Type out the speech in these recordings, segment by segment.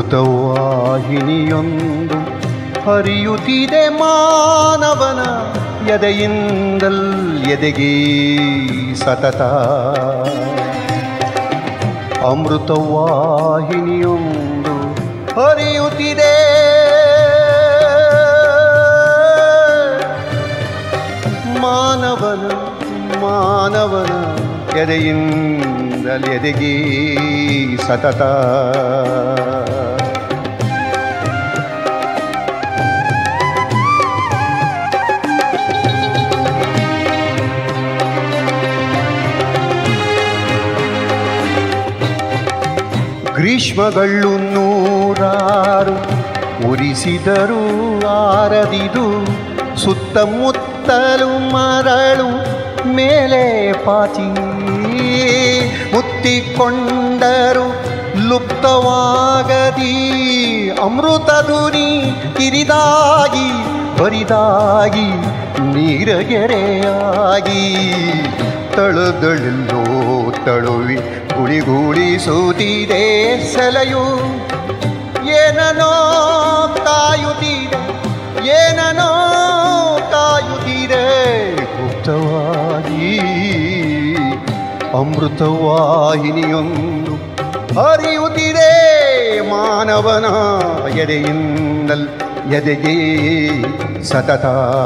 ಅಮೃತವಾಹಿನಿಯೊಂದು ಹರಿಯುತ್ತಿದೆ ಮಾನವನ ಎದೆಯಿಂದಲ್ ಎದೆಗೆ ಸತತ ಅಮೃತವಾಹಿನಿಯೊಂದು ಹರಿಯುತ್ತಿದೆ ಮಾನವನ ಮಾನವನ ಎದೆಯಿಂದಲ್ ಎದೆಗೆ ಸತತ ಗ್ರೀಷ್ಮಗಳು ನೂರಾರು ಉರಿಸಿದರೂ ಆರದಿದು ಸುತ್ತಮುತ್ತಲು ಮರಳು ಮೇಲೆ ಪಾಚಿ ಮುತ್ತಿಕೊಂಡರು ಲುಪ್ತವಾಗದಿ ಅಮೃತ ಧ್ವನಿ ಕಿರಿದಾಗಿ ಬರಿದಾಗಿ ನೀರಗೆರೆಯಾಗಿ ತಳುದಳೆಲ್ಲೋ ತಳುವಿ ಗುಳಿಗೂಡಿಸುತ್ತಿದೆ ಸೆಲೆಯು ಏನನೋ ಕಾಯುತ್ತಿದೆ ಏನನೋ ಕಾಯುತ್ತಿದೆ ಗುಪ್ತವಾಗಿ ಅಮೃತವಾಹಿನಿಯೊಂದು ಹರಿಯುತ್ತಿದೆ ಮಾನವನ ಎದೆಯಿಂದಲ್ ಎದೆಗೆ ಸತತ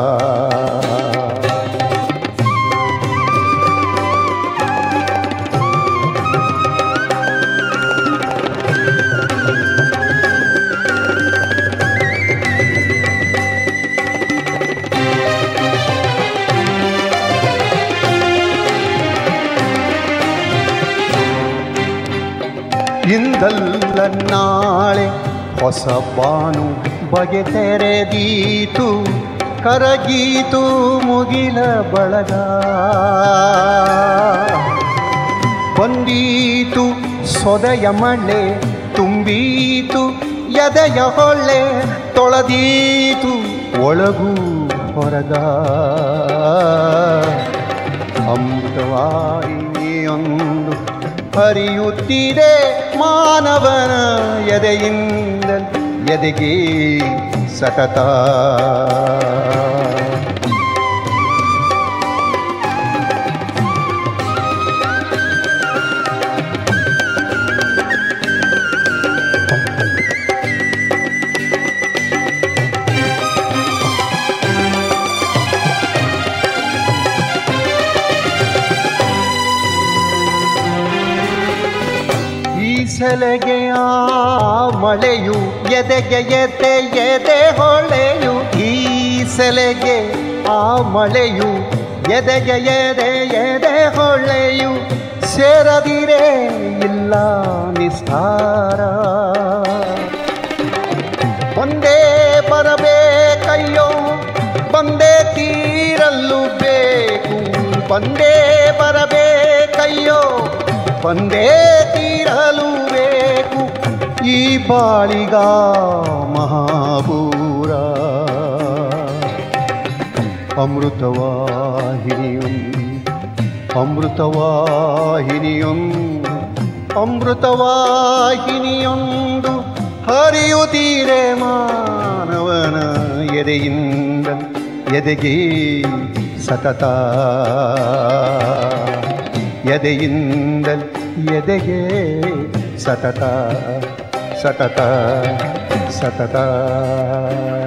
ಇಂದಲ್ಲ ನಾಳೆ ಹೊಸ ಬಾನು ಬಗೆ ತೆರೆದೀತು ಕರಗೀತು ಮುಗಿಲ ಬಳಗ ಬಂದೀತು ಸೊದೆಯ ಮಳೆ ತುಂಬೀತು ಎದೆಯ ಹೊಳ್ಳೆ ತೊಳೆದೀತು ಒಳಗೂ ಹೊರಗ ಅಮೃತವಾಹಿನಿಯೊಂದು ಹರಿಯುತ್ತಿದೆ ಮಾನವನ ಎದೆಯಿಂದ ಎದೆಗೆ ಸತತ ಈ ಸೆಲೆಗೆ ಆ ಮಳೆಯು ಎದೆಗೆ ಎದೆ ಎದೆ ಹೊಳೆಯು ಈ ಸೆಲೆಗೆ ಆ ಮಳೆಯು ಎದೆಗೆ ಎದೆ ಎದೆ ಹೊಳೆಯು ಸೇರದಿರೇ ಇಲ್ಲ ನಿಸ್ತಾರ ಒಂದೇ ಬರಬೇಕಯ್ಯೋ ಬಂದೇ ತೀರಲು ಬೇಕು ಬಂದೇ ಬರಬೇಕಯ್ಯೋ ಬಂದೇ ತೀರಲು ಬೇಕು ಈ ಬಾಳಿಗ ಮಹಾಪೂರ ಅಮೃತವಾಹಿನಿಯೊಂದು ಅಮೃತವಾಹಿನಿಯೊಂದು ಅಮೃತವಾಹಿನಿಯೊಂದು ಹರಿಯುತ್ತೀರೆ ಮಾನವನ ಎದೆಯಿಂದ ಎದೆಗೆ ಸತತ ಎದೆಯಿಂದ ಎದೆಗೆ ಸತತ ಸತತ ಸತತ